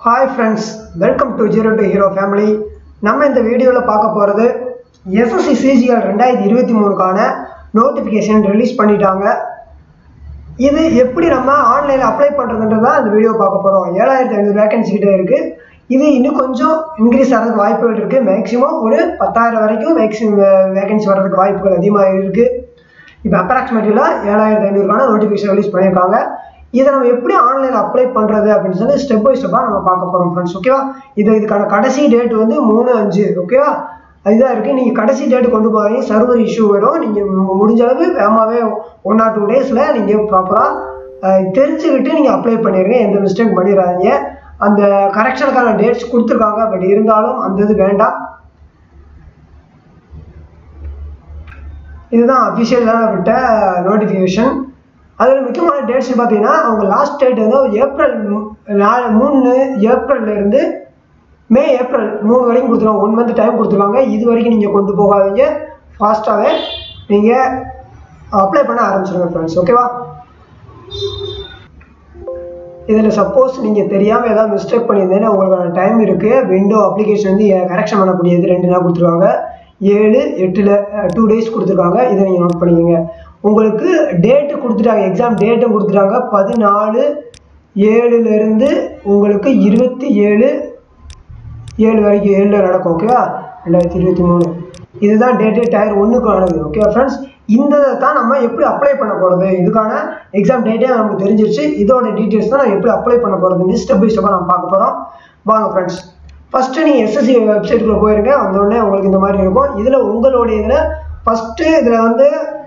hi friends welcome to zero to hero family நம்ம இந்த வீடியோவில் பார்க்க போகிறது எஸ்எஸ்சி சிஜிஎல் ரெண்டாயிரத்தி இருபத்தி மூணுக்கான நோட்டிஃபிகேஷன் ரிலீஸ் பண்ணிட்டாங்க இது எப்படி நம்ம ஆன்லைனில் அப்ளை பண்ணுறதுன்றது தான் இந்த வீடியோ பார்க்க போகிறோம் ஏழாயிரத்தி ஐநூறு வேகன்சி கிட்ட இருக்குது இது இன்னும் கொஞ்சம் இன்க்ரீஸ் ஆகிறதுக்கு வாய்ப்புகள் இருக்குது மேக்ஸிமம் ஒரு பத்தாயிரம் வரைக்கும் மேக்ஸிமம் வேகன்சி வர்றதுக்கு வாய்ப்புகள் அதிகமாக இருக்குது இப்போ அப்ராக்சிமேட்டில் ஏழாயிரத்தி ஐநூறுக்கான நோட்டிஃபிகேஷன் ரிலீஸ் பண்ணியிருக்காங்க இதை நம்ம எப்படி ஆன்லைனில் அப்ளை பண்ணுறது அப்படின்னு சொல்லி ஸ்டெப் பை ஸ்டெப்பாக நம்ம பார்க்க போகிறோம் ஃப்ரெண்ட்ஸ் ஓகேவா இது இதுக்கான கடைசி டேட் வந்து மூணு அஞ்சு ஓகேவா இதுதான் இருக்குது நீங்கள் கடைசி டேட் கொண்டு போகிறீங்க சர்வர் இஷ்யூ வரும் நீங்கள் முடிஞ்ச அளவு வேகமாகவே ஒன் ஆர் டூ டேஸில் நீங்கள் ப்ராப்பராக தெரிஞ்சுக்கிட்டு நீங்கள் அப்ளை பண்ணிடுங்க எந்த மிஸ்டேக் பண்ணிடாதீங்க அந்த கரெக்ஷனுக்கான டேட்ஸ் கொடுத்துருக்காங்க பட் இருந்தாலும் அந்த இது வேண்டாம் இதுதான் அஃபிஷியலான விட்ட நோட்டிஃபிகேஷன் அதில் முக்கியமான டேட்ஸ் பார்த்தீங்கன்னா அவங்க லாஸ்ட் டேட் வந்து ஏப்ரல் நாலு மூணு ஏப்ரல்லேருந்து மே ஏப்ரல் மூணு வரைக்கும் கொடுத்துருவாங்க ஒன் மந்த் டைம் கொடுத்துருவாங்க இது வரைக்கும் நீங்கள் கொண்டு போகாதீங்க ஃபாஸ்ட்டாகவே நீங்கள் அப்ளை பண்ண ஆரம்பிச்சிருங்க ஃப்ரெண்ட்ஸ் ஓகேவா இதில் சப்போஸ் நீங்கள் தெரியாமல் ஏதாவது மிஸ்டேக் பண்ணியிருந்தேன்னா உங்களுக்கான டைம் இருக்குது விண்டோ அப்ளிகேஷன் வந்து கரெக்ஷன் பண்ணக்கூடியது ரெண்டு நாள் கொடுத்துருவாங்க ஏழு எட்டில் டூ டேஸ் கொடுத்துருக்காங்க இதை நீங்கள் நோட் பண்ணிக்கோங்க உங்களுக்கு டேட்டு கொடுத்துட்டாங்க எக்ஸாம் டேட்டும் கொடுத்துட்டாங்க பதினாலு ஏழுலேருந்து உங்களுக்கு இருபத்தி ஏழு ஏழு வரைக்கும் ஏழில் நடக்கும் ஓகேவா ரெண்டாயிரத்தி இருபத்தி மூணு இதுதான் டேட்டு டயர் ஒன்றுக்கு ஆனது ஓகேவா ஃப்ரெண்ட்ஸ் இந்த தான் நம்ம எப்படி அப்ளை பண்ண போகிறது இதுக்கான எக்ஸாம் டேட்டே நமக்கு தெரிஞ்சிருச்சு இதோட டீட்டெயில்ஸ் தான் நம்ம எப்படி அப்ளை பண்ண போகிறது ஸ்டெப் பை ஸ்டெப்பாக நம்ம பார்க்க போகிறோம் வாங்க ஃப்ரெண்ட்ஸ் ஃபஸ்ட்டு நீங்கள் எஸ்எஸ்சி வெப்சைட்டுக்குள்ளே போயிருங்க அந்த உடனே உங்களுக்கு இந்த மாதிரி இருக்கும் இதில் உங்களுடைய இதில் ஃபஸ்ட்டு இதில் வந்து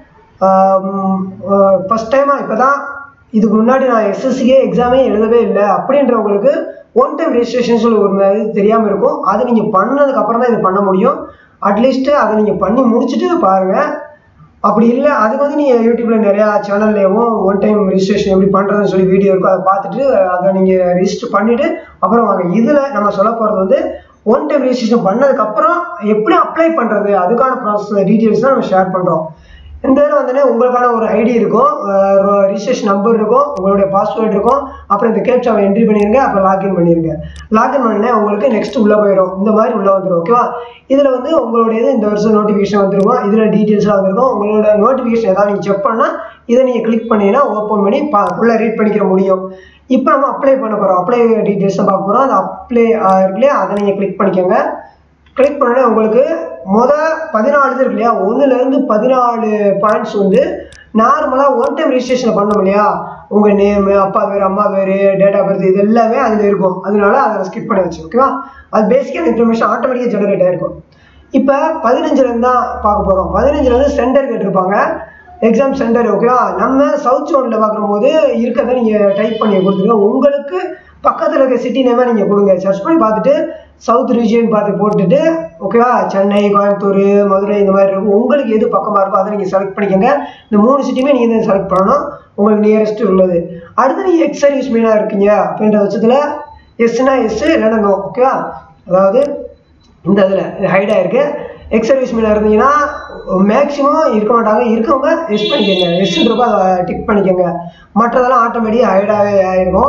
ஃபஸ்ட் டைமாக இப்போ தான் இதுக்கு முன்னாடி நான் எஸ்எஸ்சியே எக்ஸாமே எழுதவே இல்லை அப்படின்றவங்களுக்கு ஒன் டைம் ரெஜிஸ்ட்ரேஷன் சொல்லி ஒரு இது தெரியாமல் இருக்கும் அது நீங்கள் பண்ணதுக்கு அப்புறம் தான் இது பண்ண முடியும் அட்லீஸ்ட்டு அதை நீங்கள் பண்ணி முடிச்சுட்டு பாருங்கள் அப்படி இல்லை அதுக்கு வந்து நீங்கள் யூடியூப்பில் நிறையா சேனல்லேயும் ஒன் டைம் ரெஜிஸ்ட்ரேஷன் எப்படி பண்ணுறதுன்னு சொல்லி வீடியோ இருக்கும் அதை பார்த்துட்டு அதை நீங்கள் ரெஜிஸ்டர் பண்ணிவிட்டு அப்புறம் வாங்க இதில் நம்ம சொல்ல போகிறது வந்து ஒன் டைம் ரெஜிஸ்ட்ரேஷன் பண்ணதுக்கப்புறம் எப்படி அப்ளை பண்ணுறது அதுக்கான ப்ராசஸ் டீட்டெயில்ஸ் தான் நம்ம ஷேர் பண்ணுறோம் இந்த இதில் வந்தோடனே உங்களுக்கான ஒரு ஐடி இருக்கும் ரிஜிஸ்ட்ரேஷன் நம்பர் இருக்கும் உங்களுடைய பாஸ்வேர்டு இருக்கும் அப்புறம் இந்த கேப்சாவை என்ட்ரி பண்ணிடுங்க அப்புறம் லாக்இன் பண்ணிடுங்க லாக்இன் பண்ணே உங்களுக்கு நெக்ஸ்ட் உள்ளே போயிடும் இந்த மாதிரி உள்ளே வந்துடும் ஓகேவா இதில் வந்து உங்களுடைய இது இந்த வருஷம் நோட்டிஃபிகேஷன் வந்துருக்கும் இதில் டீட்டெயில்ஸ்லாம் வந்திருக்கும் உங்களோட நோட்டிஃபிகேஷன் ஏதாவது நீங்கள் செக் பண்ணால் இதை நீங்கள் கிளிக் பண்ணிங்கன்னா ஓப்பன் பண்ணி பா ஃபுல்லாக ரீட் பண்ணிக்கிற முடியும் இப்போ நம்ம அப்ளை பண்ண போகிறோம் அப்ளை டீட்டெயில்ஸ் தான் பார்க்க போகிறோம் அந்த அப்ளை இருக்குல்லையா அதை நீங்கள் கிளிக் பண்ணிக்கோங்க கிளிக் பண்ணோடனே உங்களுக்கு மொதல் பதினாலு இது இருக்கு இல்லையா ஒன்றுலேருந்து பதினாலு பாயிண்ட்ஸ் வந்து நார்மலாக ஒன் டைம் ரிஜிஸ்ட்ரேஷன் பண்ணோம் இல்லையா உங்கள் நேமு அப்பா பேர் அம்மா பேர் டேட் ஆஃப் பர்த் இது எல்லாமே அதில் இருக்கும் அதனால அதை ஸ்கிப் பண்ணி வச்சு ஓகேவா அது பேசிக்கான இன்ஃபர்மேஷன் ஆட்டோமேட்டிக்காக ஜெனரேட் ஆகிருக்கும் இப்போ பதினஞ்சுலேருந்து தான் பார்க்க போகிறோம் பதினஞ்சுலேருந்து சென்டர் கேட்டிருப்பாங்க எக்ஸாம் சென்டர் ஓகேவா நம்ம சவுத் ஜோனில் பார்க்கும்போது இருக்கிறத நீங்கள் டைப் பண்ணி கொடுத்துருங்க உங்களுக்கு பக்கத்தில் இருக்க சிட்டி நேமாக நீங்கள் கொடுங்க சர்ச் பண்ணி பார்த்துட்டு சவுத் ரீஜியன் பார்த்து போட்டுட்டு ஓகேவா சென்னை கோயம்புத்தூர் மதுரை இந்த மாதிரி இருக்கும் உங்களுக்கு எது பக்கமாக இருக்கோ அதை நீங்கள் செலக்ட் பண்ணிக்கோங்க இந்த மூணு சிட்டியுமே நீங்கள் தான் செலக்ட் பண்ணணும் உங்களுக்கு நியரஸ்ட் உள்ளது அடுத்து நீங்கள் எக்ஸ் சர்வீஸ் மீனாக இருக்கீங்க அப்படின்ற பட்சத்தில் எஸ்னா எஸ் இல்லைன்னா நோ ஓகேவா அதாவது இந்த இதில் ஹைடாக இருக்குது எக்ஸ் சர்வீஸ் மீனாக இருந்தீங்கன்னா மேக்ஸிமம் இருக்க மாட்டாங்க இருக்கவங்க எஸ் பண்ணிக்கோங்க எஸ்ன்றப்போ அதை டிக் பண்ணிக்கோங்க மற்றதெல்லாம் ஆட்டோமேட்டிக்காக ஹைடாகவே ஆகிருக்கும்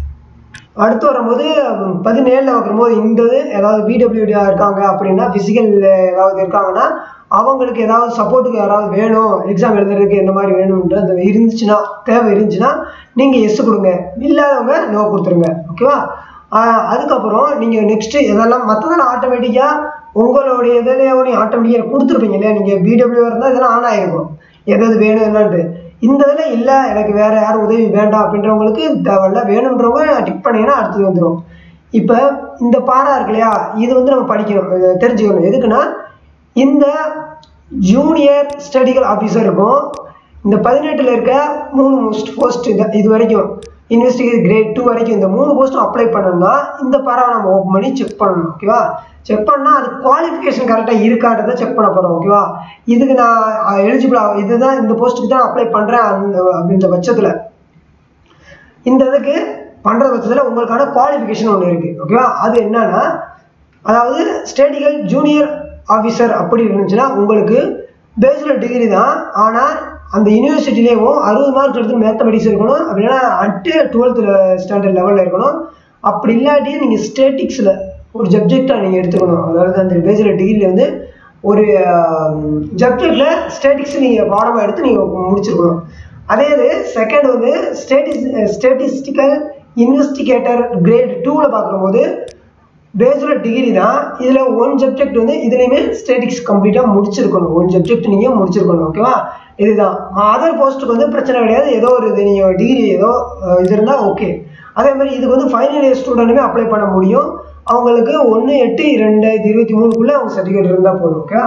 அடுத்து வரும்போது பதினேழில் வைக்கும்போது இந்த இது ஏதாவது பிடபிள்யூடியாக இருக்காங்க அப்படின்னா ஃபிசிக்கல் ஏதாவது இருக்காங்கன்னா அவங்களுக்கு ஏதாவது சப்போர்ட்டுக்கு யாராவது வேணும் எக்ஸாம் எழுதுறதுக்கு இந்த மாதிரி வேணும்ன்ற அந்த இருந்துச்சுன்னா தேவை இருந்துச்சுன்னா நீங்கள் எஸ் கொடுங்க இல்லாதவங்க நோ கொடுத்துருங்க ஓகேவா அதுக்கப்புறம் நீங்கள் நெக்ஸ்ட்டு இதெல்லாம் மற்றதெல்லாம் ஆட்டோமேட்டிக்காக உங்களுடைய இதுலேயே நீங்கள் ஆட்டோமேட்டிக்காக கொடுத்துருப்பீங்க இல்லையா நீங்கள் பிடபிள்யூ இருந்தால் இதெல்லாம் ஆன் ஆகிருக்கும் எது எது வேணும் என்னன்ட்டு இந்த இதில் இல்லை எனக்கு வேறு யாரும் உதவி வேண்டாம் அப்படின்றவங்களுக்கு தேவையில்ல வேணுன்றவங்க டிக் பண்ணிங்கன்னா அடுத்தது வந்துடும் இப்போ இந்த பாரா இருக்கு இல்லையா இது வந்து நம்ம படிக்கணும் தெரிஞ்சுக்கணும் எதுக்குன்னா இந்த ஜூனியர் ஸ்டடிகள் ஆஃபீஸர் இருக்கும் இந்த பதினெட்டில் இருக்க மூணு மோஸ்ட் போஸ்ட் இந்த இது வரைக்கும் இன்வெஸ்டிகேட் கிரேட் டூ வரைக்கும் இந்த மூணு போஸ்ட்டும் அப்ளை பண்ணணும்னா இந்த பாராவை நம்ம ஓப்பன் பண்ணி செக் பண்ணணும் ஓகேவா செக் பண்ணால் அது குவாலிஃபிகேஷன் கரெக்டாக இருக்கான்றதை செக் பண்ண போகிறோம் ஓகேவா இதுக்கு நான் எலிஜிபிள் ஆகும் இதுதான் இந்த போஸ்ட்டுக்கு தான் அப்ளை பண்ணுறேன் அந்த அப்படின்ற பட்சத்தில் இந்த இதுக்கு பண்ணுற பட்சத்தில் உங்களுக்கான குவாலிஃபிகேஷன் ஒன்று இருக்குது ஓகேவா அது என்னன்னா அதாவது ஸ்டேட்டிக்கல் ஜூனியர் ஆஃபீஸர் அப்படி இருந்துச்சுன்னா உங்களுக்கு பேச்சுலர் டிகிரி தான் ஆனால் அந்த யூனிவர்சிட்டிலேயும் அறுபது மார்க் எடுத்து மேத்தமெட்டிக்ஸ் இருக்கணும் அப்படின்னா அட்டு டுவெல்த்து ஸ்டாண்டர்ட் லெவலில் இருக்கணும் அப்படி இல்லாட்டி நீங்கள் ஸ்டேட்டிக்ஸில் ஒரு சப்ஜெக்டாக நீங்கள் எடுத்துக்கணும் அதாவது அந்த பேச்சுலர் டிகிரியில் வந்து ஒரு சப்ஜெக்டில் ஸ்டேட்டிக்ஸ் நீங்கள் பாடமாக எடுத்து நீங்கள் முடிச்சிருக்கணும் அதே இது செகண்ட் வந்து ஸ்டேட்டிஸ் ஸ்டேட்டிஸ்டிக்கல் இன்வெஸ்டிகேட்டர் கிரேட் டூவில் பார்க்கும்போது பேச்சுலர் டிகிரி தான் இதில் ஒன் சப்ஜெக்ட் வந்து இதுலேயுமே ஸ்டேட்டிக்ஸ் கம்ப்ளீட்டாக முடிச்சிருக்கணும் ஒன் சப்ஜெக்ட் நீங்கள் முடிச்சிருக்கணும் ஓகேவா இதுதான் அதர் போஸ்ட்டுக்கு வந்து பிரச்சனை கிடையாது ஏதோ ஒரு இது நீங்கள் டிகிரி ஏதோ அஹ், இது இருந்தால் ஓகே அதே மாதிரி இதுக்கு வந்து ஃபைனல் இயர் ஸ்டூடெண்ட்டுமே அப்ளை பண்ண முடியும் அவங்களுக்கு ஒன்று எட்டு ரெண்டாயிரத்தி இருபத்தி மூணுக்குள்ளே அவங்க சர்டிஃபிகேட் இருந்தால் போதும் ஓகேவா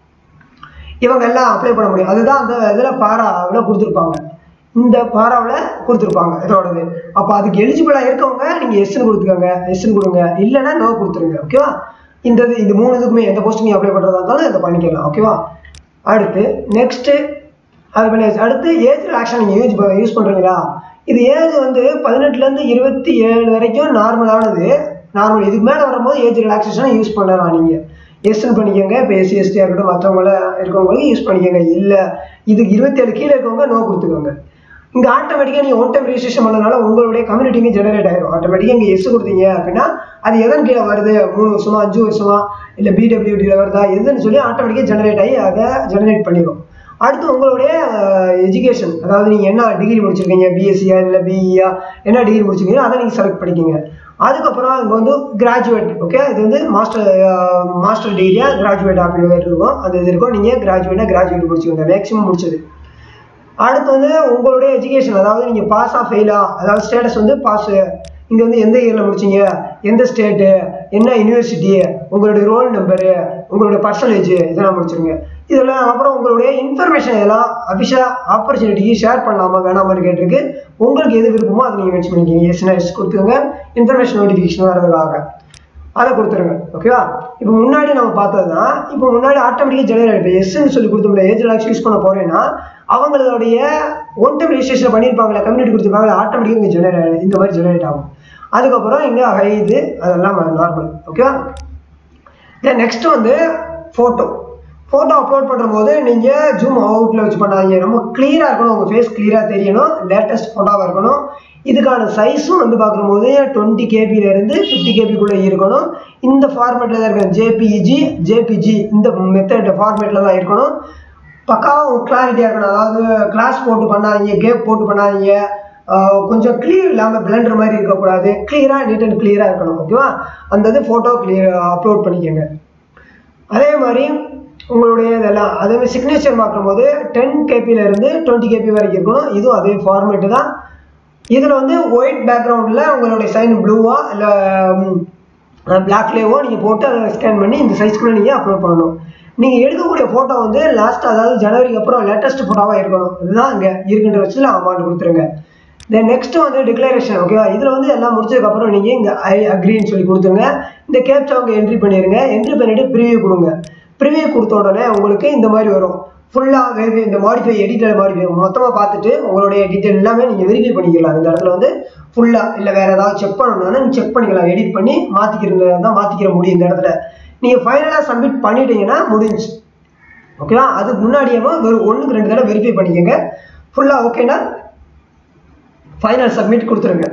இவங்க எல்லாம் அப்ளை பண்ண முடியும் அதுதான் அந்த இதில் பாராவில் கொடுத்துருப்பாங்க இந்த பாராவில் கொடுத்துருப்பாங்க இதோடது அப்போ அதுக்கு எலிஜிபிளாக இருக்கவங்க நீங்கள் எஸ்ன்னு கொடுத்துக்கோங்க எஸ்ன்னு கொடுங்க இல்லைன்னா நோ கொடுத்துருங்க ஓகேவா இந்த இது இந்த மூணு இதுக்குமே எந்த போஸ்ட் நீங்கள் அப்ளை பண்ணுறதா இருந்தாலும் இதை பண்ணிக்கலாம் ஓகேவா அடுத்து நெக்ஸ்ட்டு அது பண்ணி அடுத்து ஏஜ் ரிலாக்ஷன் நீங்கள் யூஸ் யூஸ் பண்ணுறீங்களா இது ஏஜ் வந்து பதினெட்டுலேருந்து இருபத்தி ஏழு வரைக்கும் நார்மலானது நார்மல் இதுக்கு மேலே வரும்போது ஏஜ் ரிலாக்ஸேஷன் யூஸ் பண்ணலாம் நீங்கள் எஸ்ன்னு பண்ணிக்கோங்க இப்போ எஸ்சி எஸ்டியாக இருக்கட்டும் மற்றவங்கள இருக்கவங்களுக்கு யூஸ் பண்ணிக்கோங்க இல்லை இதுக்கு இருபத்தேழு கீழே இருக்கவங்க நோ கொடுத்துக்கோங்க இங்கே ஆட்டோமேட்டிக்காக நீங்கள் ஒன் டைம் ரெஜிஸ்ட்ரேஷன் பண்ணனால உங்களுடைய கம்யூனிட்டிங்க ஜெனரேட் ஆயிடும் ஆட்டோமேட்டிக்காக இங்கே எஸ் கொடுத்தீங்க அப்படின்னா அது எதன் கீழே வருது மூணு வருஷமா அஞ்சு வருஷமா இல்லை பிடபிள்யூடியில் வருதா எதுன்னு சொல்லி ஆட்டோமேட்டிக்காக ஜெனரேட் ஆகி அதை ஜெனரேட் பண்ணிடும் அடுத்து உங்களுடைய எஜுகேஷன் அதாவது நீங்கள் என்ன டிகிரி முடிச்சிருக்கீங்க பிஎஸ்சியா இல்லை பிஇயா என்ன டிகிரி முடிச்சிருக்கீங்களோ அதை நீங்கள் செலக்ட் பண்ணிக்கோங்க அதுக்கப்புறம் இங்கே வந்து கிராஜுவேட் ஓகே இது வந்து மாஸ்டர் மாஸ்டர் டிகிரியா கிராஜுவேட் அப்படின்னு இருக்கும் அது இது இருக்கும் நீங்கள் கிராஜுவேட்டாக கிராஜுவேட் முடிச்சுக்கோங்க மேக்ஸிமம் முடிச்சது அடுத்து வந்து உங்களுடைய எஜுகேஷன் அதாவது நீங்கள் பாஸா ஃபெயிலா அதாவது ஸ்டேட்டஸ் வந்து பாஸ் இங்கே வந்து எந்த இயரில் முடிச்சீங்க எந்த ஸ்டேட்டு என்ன யூனிவர்சிட்டி உங்களுடைய ரோல் நம்பரு உங்களுடைய பர்சன்டேஜ் இதெல்லாம் முடிச்சிருங்க இதெல்லாம் அப்புறம் உங்களுடைய இன்ஃபர்மேஷன் எல்லாம் அஃபிஷியலாக ஆப்பர்ச்சுனிட்டிக்கு ஷேர் பண்ணலாமா வேணாமான்னு கேட்டிருக்கு உங்களுக்கு எது விருப்பமோ அதை நீங்கள் மென்ஷன் பண்ணிக்கிங்க எஸ்னா எஸ் கொடுத்துருங்க இன்ஃபர்மேஷன் நோட்டிஃபிகேஷன் வரதுக்காக அதை கொடுத்துருங்க ஓகேவா இப்போ முன்னாடி நம்ம பார்த்தது தான் இப்போ முன்னாடி ஆட்டோமேட்டிக்காக ஜெனரேட் இப்போ எஸ்ன்னு சொல்லி கொடுத்தோம்ல ஏஜ் லாக்ஸ் யூஸ் பண்ண போறேன்னா அவங்களுடைய ஒன் டைம் ரெஜிஸ்ட்ரேஷன் பண்ணியிருப்பாங்களே கம்யூனிட்டி கொடுத்துருப்பாங்களே ஆட்டோமேட்டிக்காக இங்கே ஜெனரேட் இந்த மாதிரி ஜெனரேட் ஆகும் அதுக்கப்புறம் இங்கே ஹை இது அதெல்லாம் நார்மல் ஓகேவா தென் நெக்ஸ்ட் வந்து ஃபோட்டோ ஃபோட்டோ அப்லோட் பண்ணுற போது நீங்கள் ஜூம் அவுட்டில் வச்சு பண்ணாதீங்க ரொம்ப கிளியராக இருக்கணும் உங்கள் ஃபேஸ் கிளியராக தெரியணும் லேட்டஸ்ட் ஃபோட்டோவாக இருக்கணும் இதுக்கான சைஸும் வந்து பார்க்கும்போது டுவெண்ட்டி கேபிலேருந்து ஃபிஃப்டி கேபிக்குள்ளே இருக்கணும் இந்த ஃபார்மேட்டில் தான் இருக்கணும் ஜேபிஇஜி ஜேபிஜி இந்த மெத்தட் ஃபார்மேட்டில் தான் இருக்கணும் பக்காவாக கிளாரிட்டியாக இருக்கணும் அதாவது கிளாஸ் போட்டு பண்ணாதீங்க கேப் போட்டு பண்ணாதீங்க ஆஹ் கொஞ்சம் கிளியர் இல்லாமல் பிளண்டர் மாதிரி இருக்கக்கூடாது கிளியராக நீட் அண்ட் கிளியராக இருக்கணும் ஓகேவா அந்த இது ஃபோட்டோ கிளியர் அப்லோட் பண்ணிக்கோங்க அதே மாதிரி உங்களுடைய இதெல்லாம் அதே மாதிரி சிக்னேச்சர் பார்க்கும்போது டென் கேபியிலேருந்து டுவெண்ட்டி கேபி வரைக்கும் இருக்கணும் இதுவும் அதே ஃபார்மேட்டு தான் இதில் வந்து ஒயிட் பேக்ரவுண்டில் உங்களுடைய சைன் ப்ளூவா இல்லை பிளாக்லேயோ நீங்கள் போட்டு அதை ஸ்கேன் பண்ணி இந்த சைஸ்க்குள்ளே நீங்கள் அப்லோட் பண்ணணும் நீங்கள் எடுக்கக்கூடிய ஃபோட்டோ வந்து லாஸ்ட் அதாவது ஜனவரிக்கு அப்புறம் லேட்டஸ்ட் ஃபோட்டோவாக இருக்கணும் இதுதான் இங்கே இருக்கின்ற பட்சத்தில் அமௌண்ட் கொடுத்துருங்க தென் நெக்ஸ்ட் வந்து டிக்ளரேஷன் ஓகேவா இதில் வந்து எல்லாம் முடிச்சதுக்கப்புறம் நீங்கள் இங்கே ஐ அக்ரின்னு சொல்லி கொடுத்துருங்க இந்த கேப்சா அவங்க என்ட்ரி பண்ணிடுங்க என்ட்ரி பண்ணிவிட்டு ப்ரிவியூ கொடுங்க ப்ரிவியூ கொடுத்த உடனே உங்களுக்கு இந்த மாதிரி வரும் ஃபுல்லாக வெரி இந்த மாடிஃபை எடிட்டர் மாடிஃபை மொத்தமாக பார்த்துட்டு உங்களுடைய டீட்டெயில் எல்லாமே நீங்கள் வெரிஃபை பண்ணிக்கலாம் இந்த இடத்துல வந்து ஃபுல்லாக இல்லை வேறு ஏதாவது செக் பண்ணணும்னா நீங்கள் செக் பண்ணிக்கலாம் எடிட் பண்ணி மாற்றிக்கிறது தான் மாற்றிக்கிற முடியும் இந்த இடத்துல நீங்கள் ஃபைனலாக சப்மிட் பண்ணிட்டீங்கன்னா முடிஞ்சு ஓகேவா அதுக்கு முன்னாடியே வெறும் ஒன்றுக்கு ரெண்டு தடவை வெரிஃபை பண்ணிக்கோங்க ஃபுல்லாக ஓகேனா ஃபைனல் சப்மிட் கொடுத்துருங்க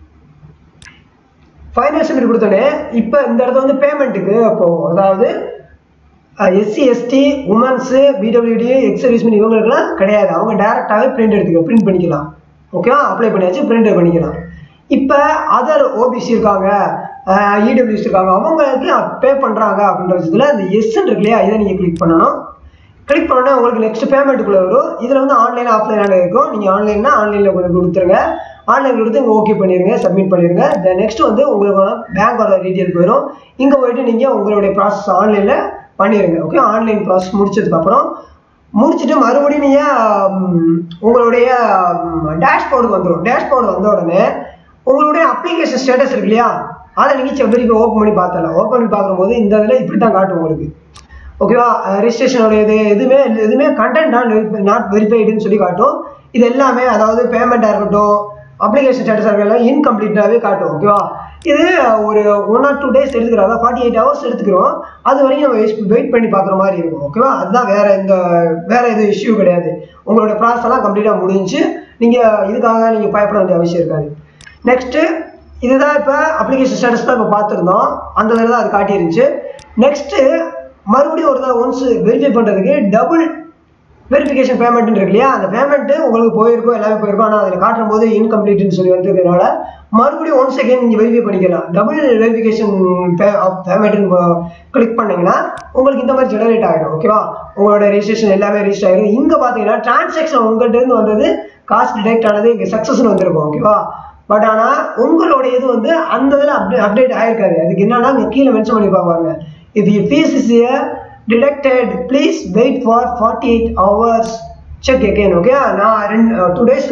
ஃபைனல் சப்மிட் கொடுத்தோன்னே இப்போ இந்த இடத்துல வந்து பேமெண்ட்டுக்கு அப்போது அதாவது SC ST womens PWD ex servicemen இவங்களுக்குலாம் கிடையாது அவங்க டேரெக்டாகவே பிரிண்ட் எடுத்துக்க பிரிண்ட் பண்ணிக்கலாம் ஓகேவா அப்ளை பண்ணியாச்சு பிரிண்ட் பண்ணிக்கலாம் இப்போ அதர் ஓபிசி இருக்காங்க இடபிள்யூஸ் இருக்காங்க அவங்களுக்கு பே பண்ணுறாங்க அப்படின்ற விஷயத்தில் அந்த எஸ்ன்னு இருக்கு இல்லையா இதை நீங்கள் கிளிக் பண்ணணும் கிளிக் பண்ணோன்னா உங்களுக்கு நெக்ஸ்ட் பேமெண்ட்டுக்குள்ளே வரும் இதில் வந்து ஆன்லைன் ஆஃப்லைனாக இருக்கும் நீங்கள் ஆன்லைன்னா ஆன்லைனில் கொண்டு கொடுத்துருங்க ஆன்லைன் கொடுத்து இங்கே ஓகே பண்ணிடுங்க சப்மிட் பண்ணிடுங்க தென் நெக்ஸ்ட் வந்து உங்களோட பேங்கோட டீட்டெயில் போயிடும் இங்கே போயிட்டு நீங்கள் உங்களுடைய ப்ராசஸ் ஆன்லைனில் பண்ணிடுங்க ஓகே ஆன்லைன் ப்ராசஸ் முடிச்சதுக்கப்புறம் முடிச்சுட்டு மறுபடியும் நீங்கள் உங்களுடைய டேஷ்போர்டுக்கு வந்துடும் டேஷ்போர்டு வந்த உடனே உங்களுடைய அப்ளிகேஷன் ஸ்டேட்டஸ் இருக்கு இல்லையா அதை நீங்கள் செவ்வரிக்கு ஓப்பன் பண்ணி பார்த்தலாம் ஓப்பன் பண்ணி பார்க்கும்போது இந்த இதில் இப்படி தான் காட்டும் உங்களுக்கு ஓகேவா ரெஜிஸ்ட்ரேஷனுடைய இது எதுவுமே எதுவுமே கண்டென்ட் நான் நாட் வெரிஃபைடுன்னு சொல்லி காட்டும் இது எல்லாமே அதாவது பேமெண்ட்டாக இருக்கட்டும் அப்ளிகேஷன் ஸ்டேட்டஸாக இருக்கட்டும் இன்கம்ப்ளீட்டாகவே காட்டும் ஓகேவா இது ஒரு ஒன் ஆர் டூ டேஸ் எடுத்துக்கிறோம் அதாவது ஃபார்ட்டி எயிட் ஹவர்ஸ் எடுத்துக்கிறோம் அது வரைக்கும் நம்ம வெயிட் பண்ணி பார்க்குற மாதிரி இருக்கும் ஓகேவா அதுதான் வேற எந்த வேற எதுவும் இஷ்யூ கிடையாது உங்களோட ப்ராசஸ் எல்லாம் கம்ப்ளீட்டாக முடிஞ்சு நீங்கள் இதுக்காக நீங்கள் பயப்பட வேண்டிய அவசியம் இருக்காது நெக்ஸ்ட்டு இதுதான் இப்போ அப்ளிகேஷன் ஸ்டேட்டஸ் தான் இப்போ பார்த்துருந்தோம் அந்த இதில் தான் அது காட்டியிருந்துச்சு நெக்ஸ்ட்டு மறுபடியும் ஒரு தான் ஒன்ஸ் வெரிஃபை பண்ணுறதுக்கு டபுள் வெரிஃபிகேஷன் பேமெண்ட் இருக்கு இல்லையா அந்த பேமெண்ட்டு உங்களுக்கு போயிருக்கும் எல்லாமே போயிருக்கும் ஆனால் அதில் காட்டும் போது இன்கம்ப்ளீட்னு சொல்லி வந்ததுனால மறுபடியும் ஒன் செகண்ட் நீங்கள் வெரிஃபை பண்ணிக்கலாம் டபுள் வெரிஃபிகேஷன் பே பேமெண்ட்னு கிளிக் பண்ணீங்கன்னா உங்களுக்கு இந்த மாதிரி ஜெனரேட் ஆகிடும் ஓகேவா உங்களோட ரெஜிஸ்ட்ரேஷன் எல்லாமே ரிஜிஸ்டர் ஆகிடும் இங்கே பார்த்தீங்கன்னா டிரான்சாக்ஷன் உங்கள்கிட்ட இருந்து வந்தது காசு டிடெக்ட் ஆனது இங்கே சக்ஸஸ்னு வந்திருக்கும் ஓகேவா பட் ஆனால் உங்களோட இது வந்து அந்த இதில் அப்டே அப்டேட் ஆயிருக்காது அதுக்கு என்னன்னா இங்கே கீழே மென்ஷன் பண்ணிப்பாங்க பாருங்க இது fees is detected please wait for forty eight hours check again okay நான் ரெண்டு two days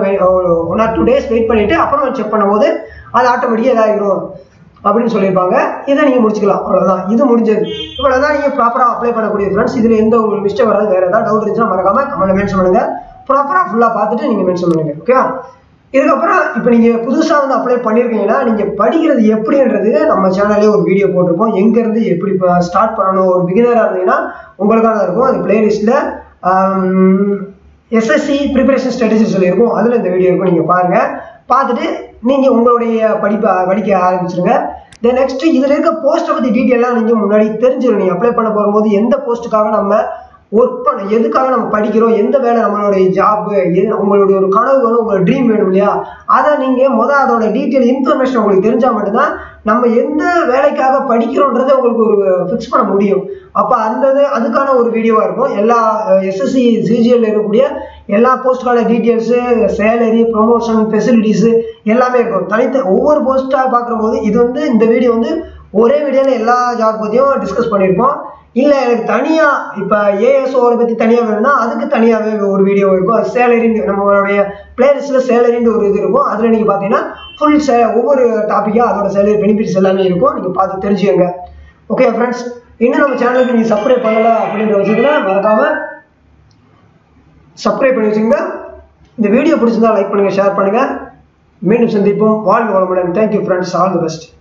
one or two days wait பண்ணிவிட்டு அப்புறம் செக் பண்ணும்போது அது ஆட்டோமேட்டிக்காக இதாகிடும் அப்படின்னு சொல்லியிருப்பாங்க இதை நீங்கள் முடிச்சுக்கலாம் அவ்வளோதான் இது முடிஞ்சது இவ்வளோ தான் நீங்கள் ப்ராப்பராக அப்ளை பண்ணக்கூடிய ஃப்ரெண்ட்ஸ் இதில் எந்த உங்களுக்கு மிஸ்டேக் வராது வேறு ஏதாவது டவுட் இருந்துச்சுன்னா மறக்காமல் கமெண்ட்ல மென்ஷன் பண்ணுங்கள் ப்ராப்பராக ஃபுல்லாக பார்த்துட்டு நீங்கள் மென்ஷன் பண்ணுங்கள் ஓகே இதுக்கப்புறம் இப்போ நீங்கள் புதுசாக வந்து அப்ளை பண்ணியிருக்கீங்கன்னா நீங்கள் படிக்கிறது எப்படின்றது நம்ம சேனல்லே ஒரு வீடியோ போட்டிருப்போம் எங்கேருந்து எப்படி ஸ்டார்ட் பண்ணணும் ஒரு பிகினராக இருந்தீங்கன்னா உங்களுக்கான இருக்கும் அது பிளேலிஸ்ட்டில் எஸ்எஸ்சி ப்ரிப்பரேஷன் ஸ்ட்ராட்டஜி சொல்லியிருக்கோம் அதில் இந்த வீடியோ இருக்கும் நீங்கள் பாருங்கள் பார்த்துட்டு நீங்கள் உங்களுடைய படிப்பை படிக்க ஆரம்பிச்சிருங்க தென் நெக்ஸ்ட் இதில் இருக்க போஸ்ட்டை பற்றி டீட்டெயிலாக நீங்கள் முன்னாடி தெரிஞ்சிடும் நீங்கள் அப்ளை பண்ண போகும்போது எந்த போஸ்ட்டுக்காக நம்ம ஒர்க் பண்ண எதுக்காக நம்ம படிக்கிறோம் எந்த வேலை நம்மளுடைய ஜாப்பு எது உங்களுடைய ஒரு கனவு வேணும் உங்களோட ட்ரீம் வேணும் இல்லையா அதை நீங்கள் முதல் அதோட டீட்டெயில் இன்ஃபர்மேஷன் உங்களுக்கு தெரிஞ்சால் மட்டும்தான் நம்ம எந்த வேலைக்காக படிக்கிறோன்றதை உங்களுக்கு ஒரு ஃபிக்ஸ் பண்ண முடியும் அப்போ அந்த இது அதுக்கான ஒரு வீடியோவாக இருக்கும் எல்லா எஸ்எஸ்சி சிஜிஎல் இருக்கக்கூடிய எல்லா போஸ்ட்டுக்கான டீட்டெயில்ஸு சேலரி ப்ரொமோஷன் ஃபெசிலிட்டிஸு எல்லாமே இருக்கும் தனித்த ஒவ்வொரு போஸ்ட்டாக பார்க்கும்போது இது வந்து இந்த வீடியோ வந்து ஒரே வீடியோவில் எல்லா ஜாப் பற்றியும் டிஸ்கஸ் பண்ணியிருப்போம் இல்லை எனக்கு தனியாக இப்போ ஏஎஸ்ஓரை பற்றி தனியாக வேணும்னா அதுக்கு தனியாகவே ஒரு வீடியோ இருக்கும் அது சேலரின்னு நம்மளுடைய பிளேலிஸ்ட்டில் சேலரின்னு ஒரு இது இருக்கும் அதில் நீங்கள் பார்த்தீங்கன்னா ஃபுல் சே ஒவ்வொரு டாப்பிக்காக அதோட சேலரி பெனிஃபிட்ஸ் எல்லாமே இருக்கும் நீங்கள் பார்த்து தெரிஞ்சுக்கங்க ஓகே ஃப்ரெண்ட்ஸ் இன்னும் நம்ம சேனலுக்கு நீங்கள் சப்ஸ்கிரைப் பண்ணலை அப்படின்ற விஷயத்தில் மறக்காமல் சப்ஸ்கிரைப் பண்ணி வச்சுங்க இந்த வீடியோ பிடிச்சிருந்தா லைக் பண்ணுங்கள் ஷேர் பண்ணுங்கள் மீண்டும் சந்திப்போம் வாழ்க வளமுடன் thank you friends all the best